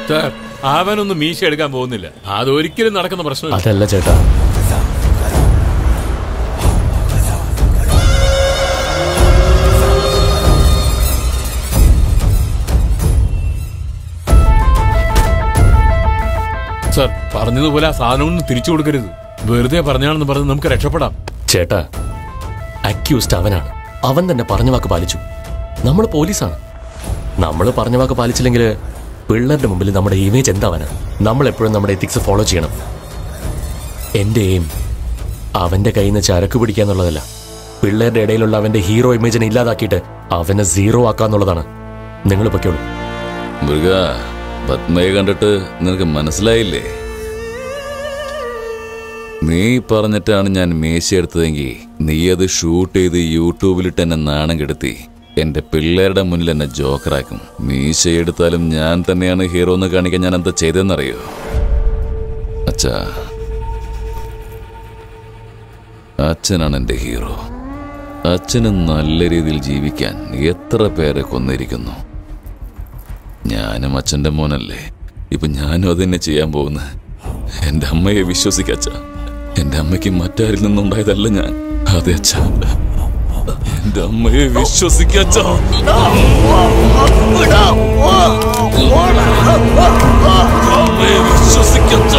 Sir അവനൊന്നും മീശ എടുക്കാൻ പോകുന്നില്ല അതൊരിക്കലും നടക്കുന്ന പ്രശ്നമില്ല അതല്ല ചേട്ടാ സാർ പറഞ്ഞതുപോലെ ആ സാധനമൊന്നും തിരിച്ചു കൊടുക്കരുത് വെറുതെ പറഞ്ഞാണെന്ന് പറഞ്ഞ് നമുക്ക് രക്ഷപ്പെടാം ചേട്ടാ അക്യൂസ്ഡ് അവനാണ് അവൻ തന്നെ പറഞ്ഞ വാക്ക് പാലിച്ചു നമ്മൾ പോലീസാണ് നമ്മൾ പറഞ്ഞ വാക്ക് പാലിച്ചില്ലെങ്കിൽ പിള്ളേരുടെ മുമ്പിൽ നമ്മുടെ ഇമേജ് എന്താവാനാ നമ്മൾ എപ്പോഴും നമ്മുടെ എത്തിക്സ് ഫോളോ ചെയ്യണം എൻ്റെ എയിം അവന്റെ കയ്യിൽ നിന്ന് ചരക്ക് പിടിക്കാന്നുള്ളതല്ല പിള്ളേരുടെ ഇടയിലുള്ള അവന്റെ ഹീറോ ഇമേജിനെ ഇല്ലാതാക്കിയിട്ട് അവനെ സീറോ ആക്കാന്നുള്ളതാണ് നിങ്ങൾ പൊയ്ക്കോളൂ മൃഗ പത്മയെ കണ്ടിട്ട് നിനക്ക് മനസ്സിലായില്ലേ നീ പറഞ്ഞിട്ടാണ് ഞാൻ മീശ എടുത്തതെങ്കിൽ നീ അത് ഷൂട്ട് ചെയ്ത് യൂട്യൂബിലിട്ട് എന്നെ നാണം കെടുത്തി എന്റെ പിള്ളേരുടെ മുന്നിൽ എന്നെ ജോക്കറാക്കും മീശ എടുത്താലും ഞാൻ തന്നെയാണ് ഹീറോ എന്ന് കാണിക്കാൻ ഞാൻ എന്താ ചെയ്തെന്നറിയോ അച്ഛാ അച്ഛനാണ് എൻ്റെ ഹീറോ അച്ഛന് നല്ല രീതിയിൽ ജീവിക്കാൻ എത്ര പേരെ കൊന്നിരിക്കുന്നു ഞാനും അച്ഛൻ്റെ മോനല്ലേ ഇപ്പൊ ഞാനും അത് തന്നെ ചെയ്യാൻ പോകുന്നു എൻ്റെ അമ്മയെ വിശ്വസിക്കച്ച എൻ്റെ അമ്മയ്ക്ക് മറ്റാരിൽ നിന്നുണ്ടായതല്ല ഞാൻ അതെ അച്ഛ എൻ്റെ അമ്മയെ വിശ്വസിക്കച്ച അമ്മയെ വിശ്വസിക്കച്ച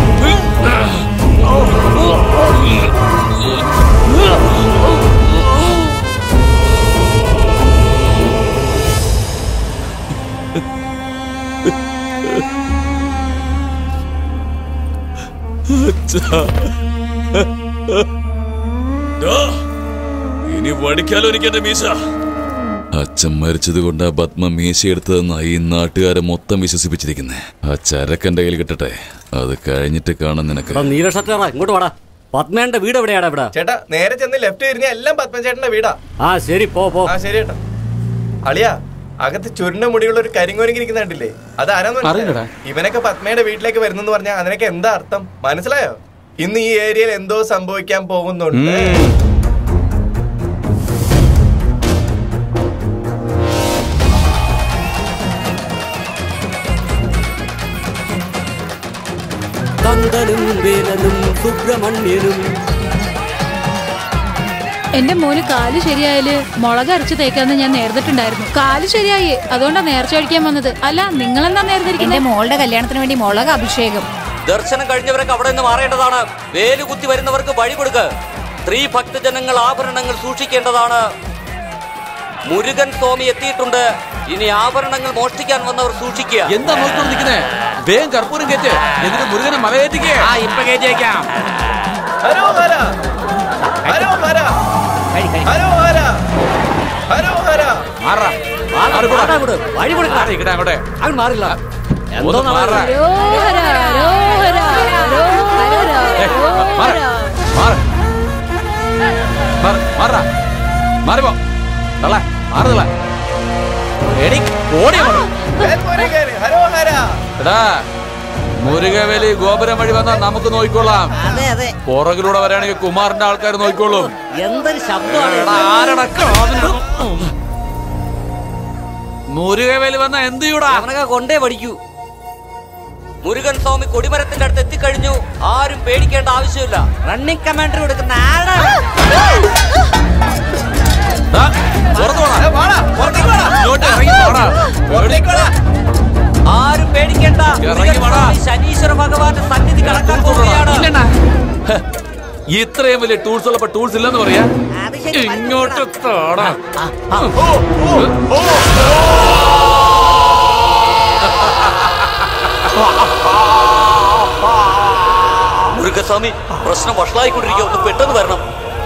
ഡാ, ഇനി പഠിക്കാലോ എനിക്ക് എന്റെ മീശ അച്ഛൻ മരിച്ചത് കൊണ്ട് ആ പത്മ മീശ എടുത്തതെന്നാ ഈ നാട്ടുകാരെ മൊത്തം വിശ്വസിപ്പിച്ചിരിക്കുന്നേ ആ ചരക്കന്റെ കയ്യിൽ കിട്ടട്ടെ അത് കഴിഞ്ഞിട്ട് കാണാൻ നിനക്ക് എടാ നീല ഷർട്ടാ ഇങ്ങോട്ട് വാടാ പത്മേന്റെ വീട് എവിടെയാടാ ഇവിടെ ചേട്ടാ നേരെ ചെന്ന് ലെഫ്റ്റ് തിരിഞ്ഞ എല്ലാം പത്മചേട്ടന്റെ വീടാ ആ ശരി പോ പോ ആ ശരി ചേട്ടാ അളിയാ അകത്ത് ചുരുണ്ട മുടിയുള്ള ഒരു കരിങ്ങോനിക്ക് ഇരിക്കുന്ന കണ്ടില്ലേ അത് ആരാന്ന് മനസ്സിലായോ? ഇവനൊക്കെ പത്മയുടെ വീട്ടിലേക്ക് വരുന്നെന്ന് പറഞ്ഞാൽ അതിനൊക്കെ എന്താ അർത്ഥം മനസ്സിലായോ ഇന്ന് ഈ ഏരിയയിൽ എന്തോ സംഭവിക്കാൻ പോകുന്നുണ്ട് കന്തനും വേലനും സുബ്രഹ്മണ്യനും എന്റെ മോന് കാല് ശരിയായാല് മുളക് അരച്ച് തേക്കാന്ന് ഞാൻ നേർന്നിട്ടുണ്ടായിരുന്നു കാല് ശരിയായി അതുകൊണ്ടാ നേർച്ച കഴിക്കാൻ വന്നത് അല്ല നിങ്ങളെന്താ നേർന്നിരിക്കുന്നത് എന്റെ മോളുടെ കല്യാണത്തിന് വേണ്ടി മുളക് അഭിഷേകം ദർശനം കഴിഞ്ഞവരൊക്കെ അവിടെ നിന്ന് മാറേണ്ടതാണ് വേല് കുത്തി വരുന്നവർക്ക് വഴി കൊടുക്ക് സ്ത്രീ ഭക്തജനങ്ങൾ ആഭരണങ്ങൾ സൂക്ഷിക്കേണ്ടതാണ് മുരുകൻ സ്വാമി എത്തിയിട്ടുണ്ട് ഇനി ആഭരണങ്ങൾ മോഷ്ടിക്കാൻ വന്നവർ സൂക്ഷിക്കുക എന്താ നോക്കിക്കൊണ്ട് നിൽക്കുന്നേ വേഗം കർപ്പൂരം കയറ്റ് എന്നിട്ട് മുരുകനെ മലകയറ്റിക്കേ ആ ഇപ്പൊ കയറ്റിയേക്കാം ഹരോ ഹര ഹരോ ഹര ഹരോ ഹര ഹരോ ഹര മാറാ മാറാ അങ്ങോട്ട്. വഴി കൊടുക്ക ഇക്കട്ടെ അങ്ങോട്ടെ അങ്ങ് മാറില്ല ഒന്ന് എന്തോ മാറാ. രോഹര, രോഹര, രോഹര, മാറ്. രോഹര. മാറ്. മാറ്. മാറാ. മാറി പോ. തള്ളെ. മാറ് തള്ളെ. എടി, ഓടി അങ്ങോട്ട്. മുരുകൻ ഹരോ ഹര എടാ മുരുകവേലി ഗോപുരം വഴി വന്നാൽ നമുക്ക് നോക്കിക്കൊള്ളാം അതെ അതെ പുറകിലൂടെ വരാണെങ്കിൽ കുമാറിന്റെ ആൾക്കാർ നോക്കിക്കോളും എന്തൊരു ശബ്ദമാണ് എടാ, ആരെടാ കാതിന്? മുരുകവേലി വന്ന എന്ത് ചെയ്യൂടാ അവനൊക്കെ കൊണ്ടേ പഠിക്കൂ മുരുകൻ സ്വാമി കൊടിമരത്തിന്റെ അടുത്ത് എത്തിക്കഴിഞ്ഞു ആരും പേടിക്കേണ്ട ആവശ്യമില്ല റണ്ണിംഗ് കമാൻഡർ കൊടുക്കുന്ന ആളാണ് ദാ, പുറത്ത് പോടാ. ഇങ്ങോട്ട് ഇറങ്ങി പോടാ. ആരും പേടിക്കേണ്ട ഇറങ്ങി മുരുകൻ വാടാ. സ്വാമി ശനീശ്വര ഭഗവാന്റെ സന്നിധി കടക്കാൻ പോവുകയാണ് ഹ, ഇത്രയും വലിയ ടൂൾസ് ഉള്ളപ്പോ ടൂൾസ് ഇല്ലെന്ന് പറയാ ഇങ്ങോട്ട് താടാ മുരുകസ്വാമി പ്രശ്നം വഷളായിക്കൊണ്ടിരിക്കുക ഒന്ന് പെട്ടെന്ന് വരണം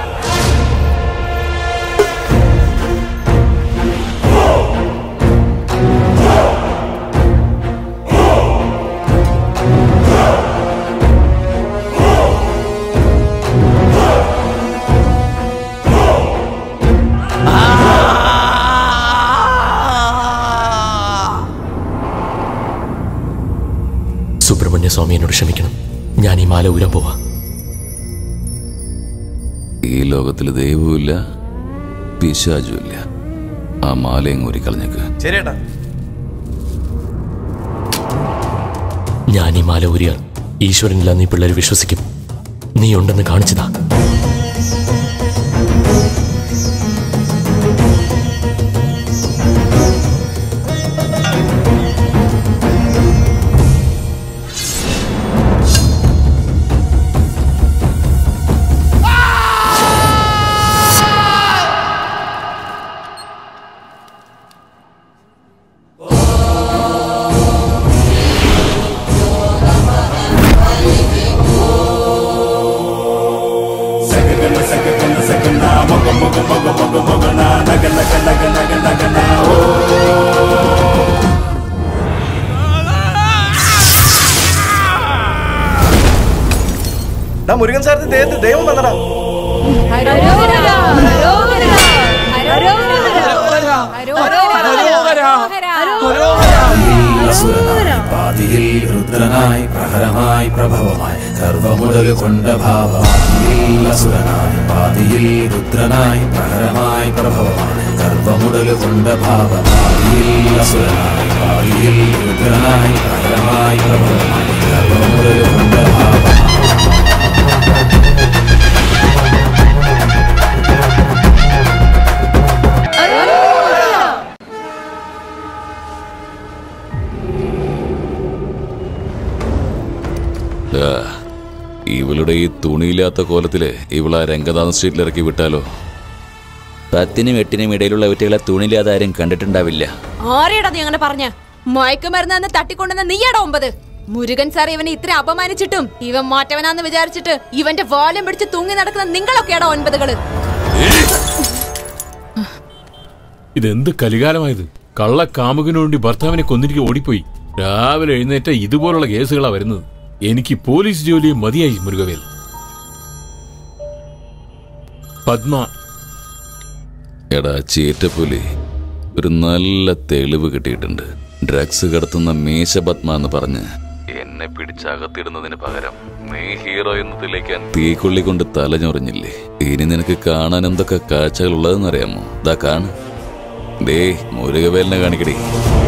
സുബ്രഹ്മണ്യ സ്വാമി എന്നോട് ക്ഷമിക്കണം ഞാൻ ഈ മാല ഊരാൻ പോവാ ഈ ലോകത്തിൽ ദൈവവുമില്ല പിശാചുമില്ല ആ മാലയും ഊരിക്കളഞ്ഞേക്ക് ശരി ചേട്ടാ ഞാൻ ഈ മാല ഊരിയാൽ ഈശ്വരനില്ല നീ പിള്ളേർ വിശ്വസിക്കും നീ ഉണ്ടെന്ന് കാണിച്ചതാ ഡാ മുരുകൻ സാറിന്റെ ദേഹത്ത് ദൈവം വന്നടാ പാതിയിൽ രുദ്രനായി പ്രഹരമായി പ്രഭവമായി സർവമുടൽ കൊണ്ട ഭാവമായി അസുരനായി പാതിയിൽ രുദ്രനായി പ്രഹരമായി പ്രഭവമായി സർവമുടൽ കൊണ്ട ഭാവമായി അസുരനായി പാതിയിൽ രുദ്രനായി പ്രഹരമായി പ്രഭവമായി സർവമുടൽ കൊണ്ട ഭാവമായി ആ, ഇവളുടെ ഈ തുണിയില്ലാത്ത കോലത്തില് ഇവളെ രംഗനാഥ സ്ട്രീറ്റിൽ ഇറക്കി വിട്ടാലോ പത്തിനും എട്ടിനും ഇടയിലുള്ള കുട്ടികളെ തുണിയില്ലാതെ ആരും കണ്ടിട്ടുണ്ടാവില്ല ആരെയാടാ നീ അങ്ങനെ പറഞ്ഞ മയക്കുമരുന്ന് തട്ടിക്കൊണ്ടുവന്ന നീയാടാ ഒമ്പത് മുരുകൻ സാർ ഇവനെ ഇത്ര അപമാനിച്ചിട്ടും ഇവൻ മാറ്റവനാന്ന് വിചാരിച്ചിട്ട് ഇവന്റെ വാലും പിടിച്ച് തൂങ്ങി നടക്കുന്ന നിങ്ങളൊക്കെയാടാ ഒൻപതുകള് ഇതെന്ത് കലികാലമായത് കള്ള കാമുകനു വേണ്ടി ഭർത്താവിനെ കൊന്നിരിക്കെ ഓടിപ്പോയി രാവിലെ എഴുന്നേറ്റ ഇതുപോലുള്ള കേസുകളാ വരുന്നത് എനിക്ക് പോലീസ് ജോലിയെ മതിയായി മുരുകവേൽ പത്മ എടാ ചീറ്റപ്പുലി ഒരു നല്ല തെളിവ് കിട്ടിയിട്ടുണ്ട് ഡ്രഗ്സ് കടത്തുന്ന മീശപത്മ എന്ന് പറഞ്ഞ് എന്നെ പിടിച്ചകത്തിടുന്നതിന് പകരം നീ ഹീറോ എന്ന് തെളിയിക്കാൻ തീക്കൊള്ളി കൊണ്ട് തലഞ്ഞൊറിഞ്ഞില്ലേ ഇനി നിനക്ക് കാണാൻ എന്തൊക്കെ കാഴ്ചകൾ ഉള്ളതെന്നറിയാമോ ദാ കാണ് ദേ മുരുകവേലിനെ കാണിക്കടി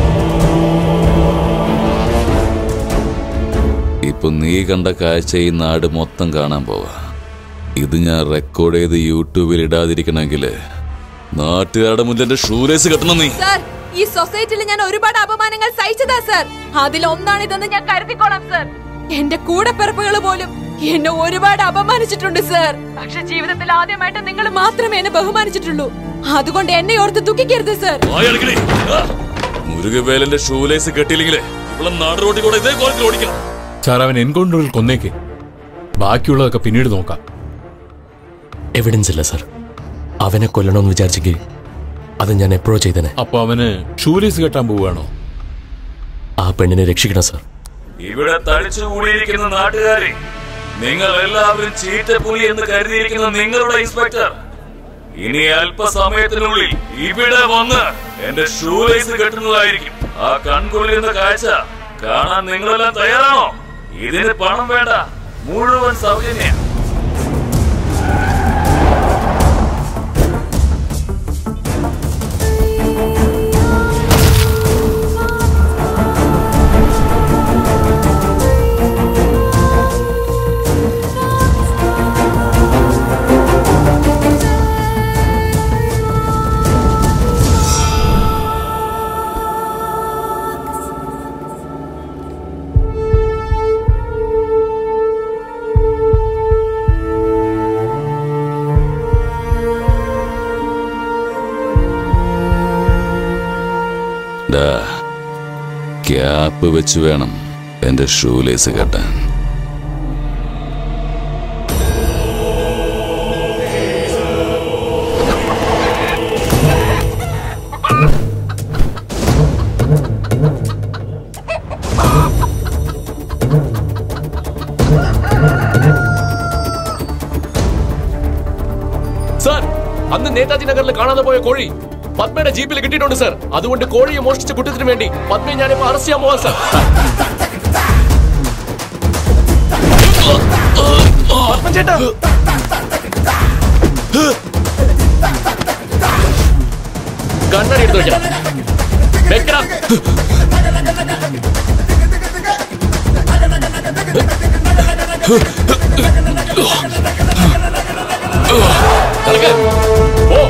ഇപ്പൊ നീ കണ്ട കാഴ്ച ഈ നാട് മൊത്തം കാണാൻ പോവാ ഇത് ഞാൻ റെക്കോർഡ് ചെയ്ത് യൂട്യൂബിൽ ഇടാതിരിക്കണമെങ്കിൽ നാട്ടുകാരുടെ മുന്നിൽ എന്റെ ഷൂലേസ് കെട്ടണം നീ സാർ ഈ സൊസൈറ്റിയിൽ ഞാൻ ഒരുപാട് അപമാനങ്ങൾ സഹിച്ചതാ സാർ അതിലൊന്നാണ് ഇതെന്ന് ഞാൻ കരുതിക്കോളാം സാർ എന്റെ കൂടെ പിറപ്പുകൾ പോലും എന്നെ ഒരുപാട് അപമാനിച്ചിട്ടുണ്ട് സാർ പക്ഷെ ജീവിതത്തിൽ ആദ്യമായിട്ട് നിങ്ങൾ മാത്രമേ എന്നെ ബഹുമാനിച്ചിട്ടുള്ളൂ അതുകൊണ്ട് എന്നെ ഓർത്ത് ദുഃഖിക്കരുത് സാർ വായടക്കടി. ആ! മുരുകവേലന്റെ ഷൂലേസ് കെട്ടിയില്ലെങ്കിലേ ഇവിടെ നാട് റോട്ടിൽ കൂടെ ഇതേ കോലത്തിൽ ഓടിക്കണം സാർ അവൻ എൻകൗണ്ടറിൽ കൊന്നേക്ക് ബാക്കിയുള്ളതൊക്കെ പിന്നീട് നോക്കാം എവിഡൻസ് ഇല്ല സർ അവനെ കൊല്ലണമെന്ന് വിചാരിച്ചെങ്കിൽ അത് ഞാൻ എപ്പോഴോ ചെയ്തനെ അപ്പൊ അവന് ഷൂലേസ് കെട്ടാൻ പോവുകയാണോ ആ പെണ്ണിനെ രക്ഷിക്കണം സർ ഇവിടെ തടിച്ചു കൂടിയിരിക്കുന്ന നാട്ടുകാരെ നിങ്ങൾ എല്ലാവരും ചീറ്റപ്പുലി എന്ന് കരുതിയിരിക്കുന്ന നിങ്ങളുടെ ഇൻസ്പെക്ടർ ഇനി അല്പസമയത്തിനുള്ളിൽ ഇവിടെ വന്ന് എന്റെ ഷൂലേസ് കെട്ടുന്നതായിരിക്കും ആ കൺകൊള്ളിരുന്ന കാഴ്ച കാണാൻ നിങ്ങളെല്ലാം തയ്യാറാണോ ഇതിന് പണം വേണ്ട മുഴുവൻ സൗജന്യം ഡാ, ക്യാപ്പ് വെച്ച് വേണം എന്റെ ഷൂലേസ് കെട്ടാൻ സർ അന്ന് നേതാജി നഗറിൽ കാണാതെ പോയ കോഴി പത്മയുടെ ജീപ്പിൽ കിട്ടിയിട്ടുണ്ട് സർ അതുകൊണ്ട് കോഴിയെ മോഷ്ടിച്ച കുറ്റത്തിന് വേണ്ടി പത്മയെ ഞാനിപ്പോ അറസ്റ്റ് ചെയ്യാൻ പോവാം സർ പത്മൻ ചേട്ടാ കണ്ണടി എടുത്ത് വെക്കണം വെക്കണം നടക്ക്. പോ